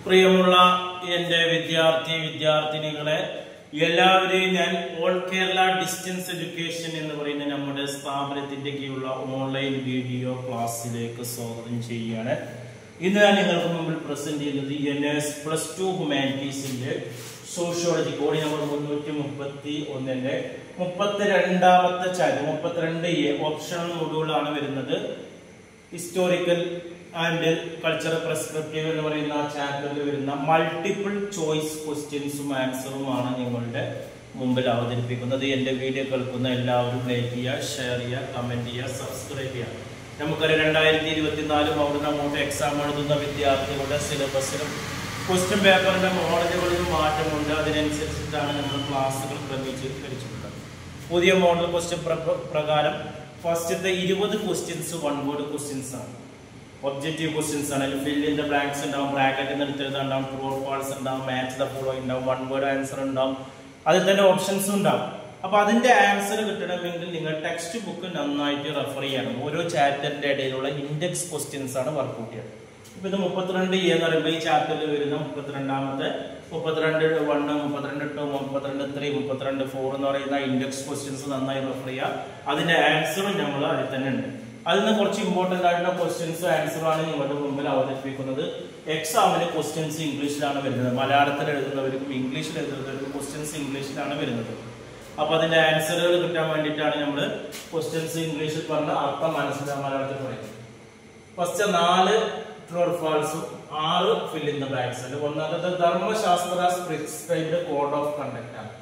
പ്രിയമുള്ള എന്റെ വിദ്യാർത്ഥി വിദ്യാർത്ഥിനികളെ എല്ലാവരെയും ഞാൻ ഓൾ കേരള ഡിസ്റ്റൻസ് എഡ്യൂക്കേഷൻ എന്ന് പറയുന്ന നമ്മുടെ സ്ഥാപനത്തിന്റെ കീഴിലുള്ള ഓൺലൈൻ വീഡിയോ ക്ലാസ്സിലേക്ക് സ്വാഗതം ചെയ്യുകയാണ് ഇന്ന് ഞാൻ നിങ്ങൾക്ക് മുമ്പിൽ പ്രസന്റ് ചെയ്യുന്നത് എൻ എസ് പ്ലസ് ടു ഹ്യൂമാനിറ്റീസിന്റെ സോഷ്യോളജി കോടി നമ്പർ മുന്നൂറ്റി മുപ്പത്തി ഒന്നിന്റെ മുപ്പത്തിരണ്ടാമത്തെ ചാപ്റ്റർ മുപ്പത്തിരണ്ട് എ ഓപ്ഷണൽ മൊഡ്യൂളാണ് വരുന്നത് ഹിസ്റ്റോറിക്കൽ ആൻഡ് കൾച്ചറൽ പ്രെസ്ക്രിപ്റ്റീവ് എന്ന് പറയുന്ന ചാപ്റ്ററിൽ വരുന്ന മൾട്ടിപ്പിൾ ചോയ്സ് ക്വസ്റ്റ്യൻസും ആൻസറുമാണ് നിങ്ങളുടെ മുമ്പിൽ അവതരിപ്പിക്കുന്നത് എന്റെ വീഡിയോ കേൾക്കുന്ന എല്ലാവരും ലൈക്ക് ചെയ്യുക ഷെയർ ചെയ്യുക കമന്റ് ചെയ്യുക സബ്സ്ക്രൈബ് ചെയ്യുക നമുക്കറിയാം രണ്ടായിരത്തി ഇരുപത്തിനാലും അവിടുന്ന് അങ്ങോട്ട് എക്സാം എഴുതുന്ന വിദ്യാർത്ഥികളുടെ സിലബസിലും ക്വസ്റ്റ്യൻ പേപ്പറിന്റെ മോഡലുകളിലും മാറ്റമുണ്ട് അതിനനുസരിച്ചിട്ടാണ് നമ്മൾ ക്ലാസ്സുകൾ ക്രമീകരിച്ചിട്ടുള്ളത് പുതിയ മോഡൽ ക്വസ്റ്റ്യൻ പ്രകാരം ഫസ്റ്റത്തെ ഇരുപത് ക്വസ്റ്റ്യൻസ് വൺ വേർഡ് ക്വസ്റ്റ്യൻസ് ആണ് ഒബ്ജക്റ്റീവ് ക്വസ്റ്റ്യൻസ് ആണ് അതിൽ ഫിൽ ഇൻ ദ ബ്ലാങ്ക്സ് ഉണ്ടാവും ബ്രാക്കറ്റിൽ നിന്ന് എടുത്തെഴുതാണ്ടാവും ട്രൂ ഓർ ഫാൾസ് ഉണ്ടാവും മാച്ച് ദ ഫോളോ ഉണ്ടാവും വൺ വേർഡ് ആൻസർ ഉണ്ടാവും അതിൽ തന്നെ ഓപ്ഷൻസ് ഉണ്ടാവും അപ്പൊ അതിന്റെ ആൻസർ കിട്ടണമെങ്കിൽ നിങ്ങൾ ടെക്സ്റ്റ് ബുക്ക് നന്നായിട്ട് റെഫർ ചെയ്യണം ഓരോ ചാപ്റ്ററിന്റെ ഇടയിലുള്ള ഇൻഡെക്സ് ക്വസ്റ്റ്യൻസ് ആണ് വർക്ക്ഔട്ട് ചെയ്യുന്നത് ഇപ്പൊ ഇത് മുപ്പത്തിരണ്ട് എ എന്ന് പറയുമ്പോൾ ഈ ചാപ്റ്ററിൽ വരുന്ന മുപ്പത്തിരണ്ടാമത്തെ മുപ്പത്തിരണ്ട് വണ്ണ് മുപ്പത്തിരണ്ട് ടു മുപ്പത്തിരണ്ട് ത്രീ മുപ്പത്തിരണ്ട് ഫോർ എന്ന് പറയുന്ന ഇൻഡെക്സ് ക്വസ്റ്റ്യൻസ് നന്നായി റെഫർ ചെയ്യുക അതിന്റെ ആൻസറും നമ്മൾ അതിൽ തന്നെ ഉണ്ട് അതിൽ നിന്ന് കുറച്ച് ഇമ്പോർട്ടന്റ് ആയിട്ടുള്ള ക്വസ്റ്റ്യൻസും ആൻസറും ആണ് നിങ്ങളുടെ മുമ്പിൽ അവതരിപ്പിക്കുന്നത് എക്സാമിന് ക്വസ്റ്റ്യൻസ് ഇംഗ്ലീഷിലാണ് വരുന്നത് മലയാളത്തിൽ എഴുതുന്നവർക്കും ഇംഗ്ലീഷിൽ എഴുതുന്നവർക്കും ക്വസ്റ്റ്യൻസ് ഇംഗ്ലീഷിലാണ് വരുന്നത് അപ്പൊ അതിന്റെ ആൻസറുകൾ കിട്ടാൻ വേണ്ടിയിട്ടാണ് നമ്മൾ ക്വസ്റ്റ്യൻസ് ഇംഗ്ലീഷിൽ പറഞ്ഞ അർത്ഥം മനസ്സിലാക്കാൻ മലയാളത്തിൽ പറയുന്നത് ഫസ്റ്റ് നാല് ട്രൂ ഫാൾസും ആറ് ഫിൽ ഇൻ ദ ബ്ലാങ്ക്സ് ഉണ്ട് ഒന്നാമത്തെ Dharmashastra prescribed code of conduct ആണ്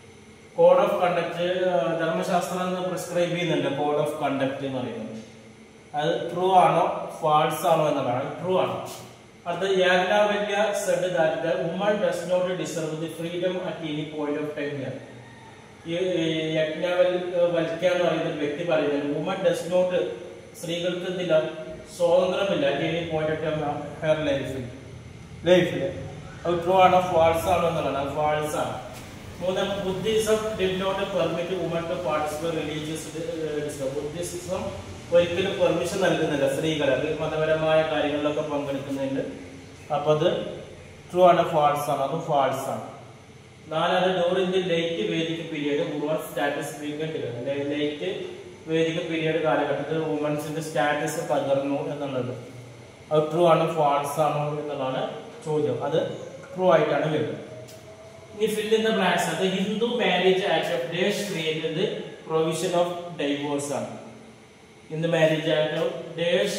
കോഡ് ഓഫ് കണ്ടക്ട് ധർമ്മശാസ്ത്രം എന്ന് പ്രിസ്ക്രൈബ് ചെയ്യുന്നുണ്ട് കോഡ് ഓഫ് കണ്ടക്ട് എന്ന് പറയുന്നത് അത് ട്രൂ ആണോ ഫാൾസ് ആണോ എന്നുള്ളതാണ് ട്രൂ ആണ് അടുത്ത യാഗ്നാവല്യ said that the woman does not deserve the freedom at any point of time here ഈ യജ്ഞവൽ വൽക്ക എന്ന് പറയുന്ന ഒരു വ്യക്തി പറയുന്നത് വുമൺ ഡസ് നോട്ട് സ്ത്രീകൾക്ക് എന്തില്ല സ്വാതന്ത്ര്യമില്ല at any point of time her ലൈഫിൽ ലൈഫിൽ അത് ട്രൂ ആണോ ഫാൾസ് ആണോ എന്നുള്ളതാണ് ഫാൾസ് ആണ് മൂന്നാം Buddhism did not permit woman to participate religious Buddhism ഒരിക്കലും പെർമിഷൻ നൽകുന്നില്ല സ്ത്രീകളെ അത് മതപരമായ കാര്യങ്ങളിലൊക്കെ പങ്കെടുക്കുന്നുണ്ട് അപ്പൊ അത് ട്രൂ ആണ് ഫാൾസ് ആണ് അതും ഫാൾസ് ആണ് നാലാമത് ഡോറിന്റെ late Vedic period woman status വീക്കെൻഡ് ലേറ്റ് വേദിക പീരീഡ് കാലഘട്ടത്തിൽ വുമൻസിന്റെ സ്റ്റാറ്റസ് തകർന്നു എന്നുള്ളത് അത് ട്രൂ ആണ് ഫാൾസ് ആണോ എന്നുള്ളതാണ് ചോദ്യം അത് ട്രൂ ആയിട്ടാണ് വരുന്നത് ഇനി ഫിൽ ഇൻ ദ ബ്ലാങ്ക്സ് അത് Hindu marriage act of dash created provision of divorce ആണ് Hindu marriage act of dash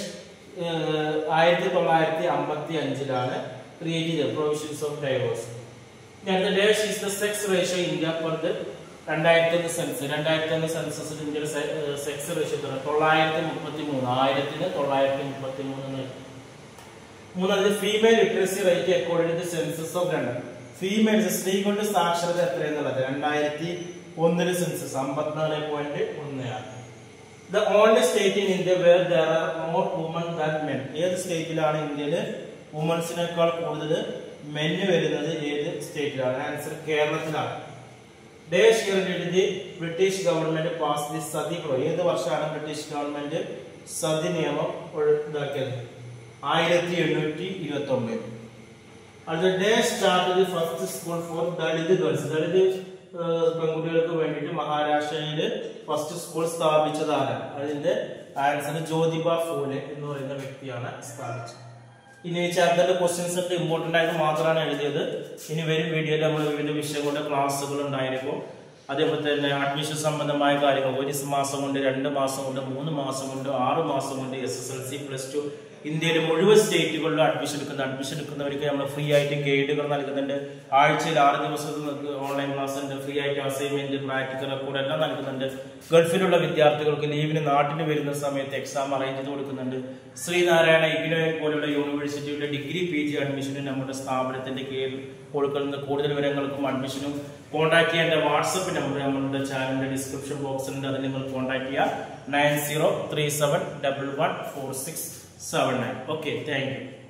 ആയിരത്തി തൊള്ളായിരത്തി അമ്പത്തി അഞ്ചിലാണ് ക്രിയേറ്റ് ചെയ്തത് പ്രൊവിഷൻസ് ഓഫ് ഡൈവോഴ്സ് അടുത്ത dash is the sex ratio India for the രണ്ടായിരത്തി ഒന്ന് സെൻസസ് രണ്ടായിരത്തി ഒന്ന് സെൻസസിൽ ഇന്ത്യയുടെ സെക്സ് റേഷ്യോ തൊള്ളായിരത്തി മുപ്പത്തി മൂന്ന് ആയിരത്തിന് തൊള്ളായിരത്തി മുപ്പത്തി മൂന്ന് മൂന്നാമത് female literacy rate according to census of രണ്ട് ഫീമെയിൽസ് സ്ത്രീകളുടെ സാക്ഷരത എത്രയെന്നുള്ളത് രണ്ടായിരത്തി ഒന്നില് സെൻസസ് അമ്പത്തിനാല് പോയിന്റ് ഒന്നാണ് the only state in India where there are more women than men ഏത് സ്റ്റേറ്റിലാണ് ഇന്ത്യയിൽ വുമൻസിനേക്കാൾ കൂടുതൽ മെന്ന് വരുന്നത് ഏത് സ്റ്റേറ്റിലാണ് ആൻസർ കേരളത്തിലാണ് dash year did the British government pass the Sati പ്രോ ഏത് വർഷമാണ് ബ്രിട്ടീഷ് ഗവൺമെന്റ് സതി നിയമം ഇതാക്കിയത് ആയിരത്തി എണ്ണൂറ്റി ഇരുപത്തി ഒമ്പത് അടുത്ത day start the first school for Dalit girls Dalit പെൺകുട്ടികൾക്ക് വേണ്ടിയിട്ട് മഹാരാഷ്ട്രയില് ഫസ്റ്റ് സ്കൂൾ സ്ഥാപിച്ചത് ആരാണ് അതിന്റെ ആൻസർ ജ്യോതിബ ഫൂലെ എന്ന് പറയുന്ന വ്യക്തിയാണ് സ്ഥാപിച്ചത് ഇനി ഈ ചാപ്റ്ററിന്റെ ക്വസ്റ്റ്യൻസ് ഒക്കെ ഇമ്പോർട്ടന്റ് ആയിട്ട് മാത്രമാണ് എഴുതിയത് ഇനി വരും വീഡിയോയിൽ നമ്മൾ വിവിധ വിഷയങ്ങളുടെ ക്ലാസ്സുകൾ ഉണ്ടായിരിക്കും അതേപോലെ തന്നെ അഡ്മിഷൻ സംബന്ധമായ കാര്യങ്ങൾ ഒരു മാസം കൊണ്ട് രണ്ട് മാസം കൊണ്ട് മൂന്ന് മാസം കൊണ്ട് ആറ് മാസം കൊണ്ട് S S L C plus two ഇന്ത്യയിലെ മുഴുവൻ സ്റ്റേറ്റുകളിലും അഡ്മിഷൻ എടുക്കുന്ന അഡ്മിഷൻ എടുക്കുന്നവർക്ക് നമ്മൾ ഫ്രീ ആയിട്ട് ഗൈഡുകൾ നൽകുന്നുണ്ട് ആഴ്ചയിൽ ആറ് ദിവസം ഓൺലൈൻ ക്ലാസ് ഉണ്ട് ഫ്രീ ആയിട്ട് അസൈൻമെന്റ് പ്രാക്ടിക്കൽ റെക്കോർഡ് എല്ലാം നൽകുന്നുണ്ട് ഗൾഫിലുള്ള വിദ്യാർത്ഥികൾക്ക് ലീവിന് നാട്ടിൽ വരുന്ന സമയത്ത് എക്സാം അറേഞ്ച് ചെയ്ത് കൊടുക്കുന്നുണ്ട് ശ്രീനാരായണ ഇഗ്നോ പോലുള്ള യൂണിവേഴ്സിറ്റിയുടെ ഡിഗ്രി പി ജി അഡ്മിഷനും നമ്മുടെ സ്ഥാപനത്തിന്റെ കീഴിൽ കൊടുക്കുന്ന കൂടുതൽ വിവരങ്ങൾക്കും അഡ്മിഷനും കോൺടാക്ട് ചെയ്യേണ്ട വാട്സപ്പ് നമ്പർ നമ്മളുടെ ചാനലിന്റെ ഡിസ്ക്രിപ്ഷൻ ബോക്സിലുണ്ട് അതിൽ നിങ്ങൾ കോൺടാക്ട് ചെയ്യുക nine zero three seven double one four six seven nine okay thank U